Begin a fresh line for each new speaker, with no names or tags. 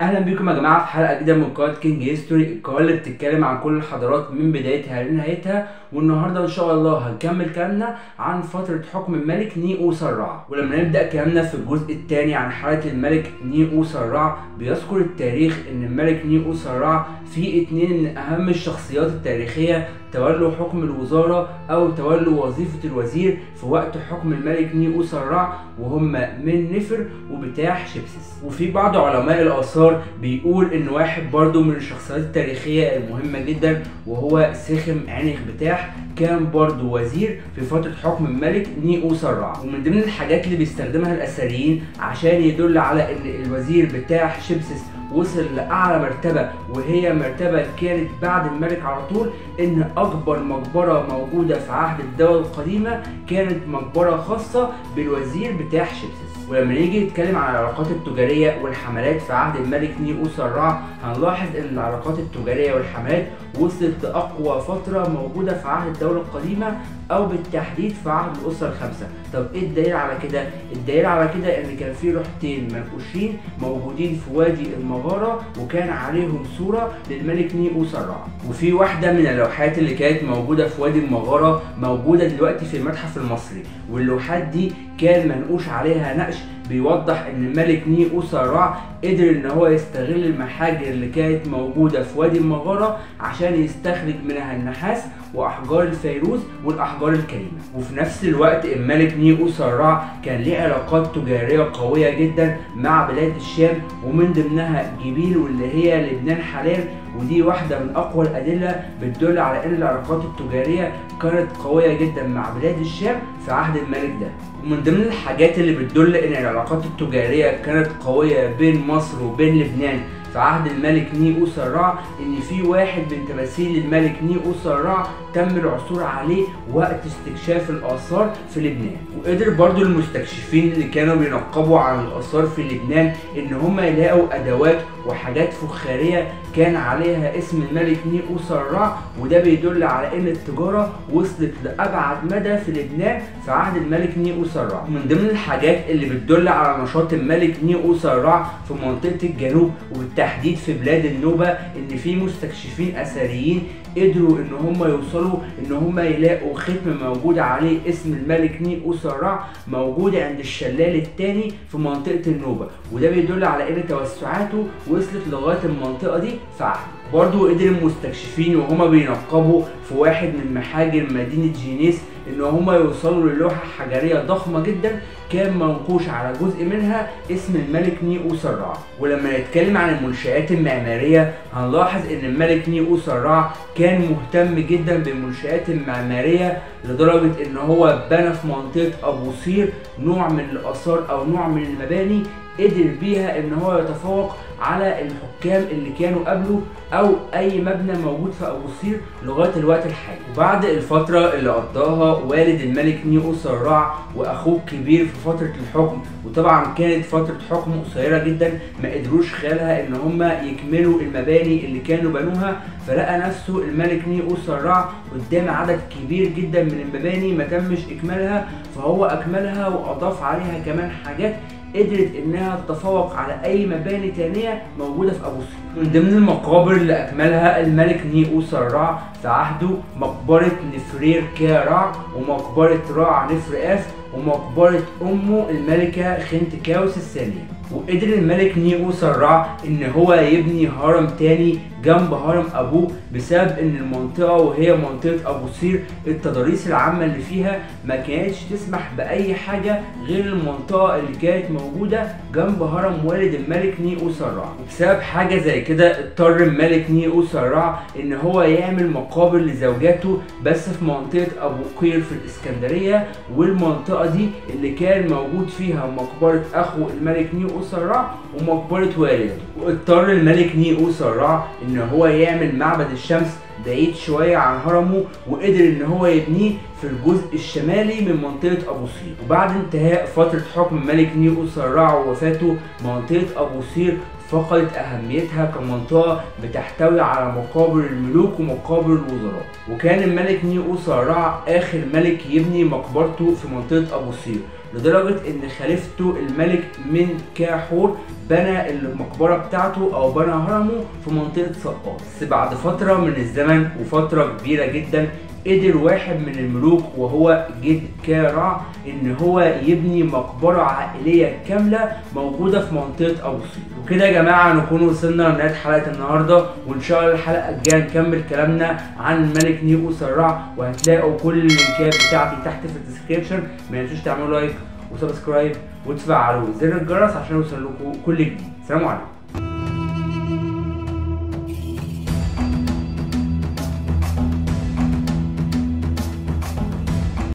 اهلا بيكم يا جماعه في حلقه جديده من قناه كينج هيستوري القناه اللي بتتكلم عن كل الحضارات من بدايتها لنهايتها والنهارده ان شاء الله هنكمل كلامنا عن فتره حكم الملك نيئو سرع ولما نبدا كلامنا في الجزء الثاني عن حياه الملك نيئو سرع بيذكر التاريخ ان الملك نيئو سرع في اتنين من اهم الشخصيات التاريخيه تولوا حكم الوزارة أو تولوا وظيفة الوزير في وقت حكم الملك نيئو سرع وهم من نفر وبتاح شبسس وفي بعض علماء الآثار بيقول إن واحد برضو من الشخصيات التاريخية المهمة جدا وهو سخم عنخ بتاح كان برضو وزير في فترة حكم الملك نيئو سرع ومن ضمن الحاجات اللي بيستخدمها الأثريين عشان يدل على إن الوزير بتاح شبسس وصل لأعلى مرتبة وهي مرتبة كانت بعد الملك على طول إن أكبر مقبرة موجودة في عهد الدولة القديمة كانت مقبرة خاصة بالوزير بتاع شبسس ولما نيجي نتكلم عن العلاقات التجارية والحملات في عهد الملك نيئو سرع هنلاحظ إن العلاقات التجارية والحملات وصلت لأقوى فترة موجودة في عهد الدولة القديمة أو بالتحديد في عهد الأسرة الخمسة طب إيه الدليل على كده؟ الدليل على كده إن كان في لوحتين منقوشين موجودين في وادي المغارة وكان عليهم صورة للملك نيئو سرع وفي واحدة من اللوحات اللي كانت موجودة في وادي المغارة موجودة دلوقتي في المتحف المصري واللوحات دي كان منقوش عليها نقش بيوضح ان الملك نيئو سرع قدر ان هو يستغل المحاجر اللي كانت موجودة في وادي المغارة عشان يستخرج منها النحاس واحجار الفيروز والاحجار الكريمة وفي نفس الوقت الملك نيئو سرع كان ليه علاقات تجارية قوية جدا مع بلاد الشام ومن ضمنها جبيل واللي هي لبنان حاليا ودي واحدة من أقوى الأدلة بتدل على إن العلاقات التجارية كانت قوية جدا مع بلاد الشام في عهد الملك ده ومن ضمن الحاجات اللي بتدل إن العلاقات التجارية كانت قوية بين مصر وبين لبنان في عهد الملك نيئو سرع ان في واحد من تماثيل الملك نيئو سرع تم العثور عليه وقت استكشاف الاثار في لبنان وقدر برضو المستكشفين اللي كانوا بينقبوا عن الاثار في لبنان ان هم يلاقوا ادوات وحاجات فخاريه كان عليها اسم الملك نيئو سرع وده بيدل على ان التجاره وصلت لابعد مدى في لبنان في عهد الملك نيئو سرع من ضمن الحاجات اللي بتدل على نشاط الملك نيئو سرع في منطقه الجنوب وبالتحديد في بلاد النوبه ان في مستكشفين اثريين قدروا ان هم يوصلوا ان هم يلاقوا ختم موجود عليه اسم الملك نيئو سرع موجود عند الشلال الثاني في منطقه النوبه وده بيدل على ان توسعاته وصلت لغايه المنطقه دي في عهده برضو قدر المستكشفين وهما بينقبوا في واحد من محاجر مدينة جينيس ان هما يوصلوا للوحة حجرية ضخمة جدا كان منقوش على جزء منها اسم الملك نيئو سرع ولما نتكلم عن المنشآت المعمارية هنلاحظ ان الملك نيئو سرع كان مهتم جدا بالمنشآت المعمارية لدرجة ان هو بنى في منطقة ابو صير نوع من الاثار او نوع من المباني قدر بيها ان هو يتفوق على الحكام اللي كانوا قبله او اي مبنى موجود في ابو صير لغايه الوقت الحالي وبعد الفتره اللي قضاها والد الملك نيئو سرع واخوه الكبير في فتره الحكم وطبعا كانت فتره حكم قصيره جدا ما قدروش خلالها ان هم يكملوا المباني اللي كانوا بنوها فلقى نفسه الملك نيئو سرع قدام عدد كبير جدا من المباني ما تمش اكمالها فهو اكملها واضاف عليها كمان حاجات قدرت انها تتفوق على اي مباني تانية موجودة في ابو سير من ضمن المقابر اللي اكملها الملك نيئو سرع في عهده مقبرة نفرير كارع ومقبرة راع نفر اف ومقبرة امه الملكة خنتكاوس الثانية وقدر الملك نيئو سرع ان هو يبني هرم تاني جنب هرم ابوه بسبب ان المنطقه وهي منطقه ابو سير التضاريس العامه اللي فيها ما كانتش تسمح باي حاجه غير المنطقه اللي كانت موجوده جنب هرم والد الملك نيئو سرع وبسبب حاجه زي كده اضطر الملك نيئو سرع ان هو يعمل مقابر لزوجاته بس في منطقه ابو قير في الاسكندريه والمنطقه دي اللي كان موجود فيها مقبره اخو الملك نيئو سرع ومقبره والده واضطر الملك نيئو سرع ان هو يعمل معبد الشمس بعيد شوية عن هرمه وقدر ان هو يبنيه في الجزء الشمالي من منطقة ابو صير وبعد انتهاء فترة حكم الملك نيئو سرع ووفاته منطقة ابو صير فقدت أهميتها كمنطقة بتحتوي على مقابر الملوك ومقابر الوزراء وكان الملك نيئو سرع آخر ملك يبني مقبرته في منطقة أبو صير لدرجه ان خليفته الملك من كاحور بنى المقبره بتاعته او بنى هرمه في منطقه سقاط بس بعد فتره من الزمن وفتره كبيره جدا قدر واحد من الملوك وهو جد كارع ان هو يبني مقبره عائليه كامله موجوده في منطقه ابوسير وكده يا جماعه نكون وصلنا لنهايه حلقه النهارده وان شاء الله الحلقه الجايه نكمل كلامنا عن الملك نيكو سراع وهتلاقوا كل اللينكات بتاعتي تحت في الديسكربشن ما تنسوش تعملوا لايك وسبسكرايب وتفعلوا زر الجرس عشان يوصل لكم كل جديد سلام عليكم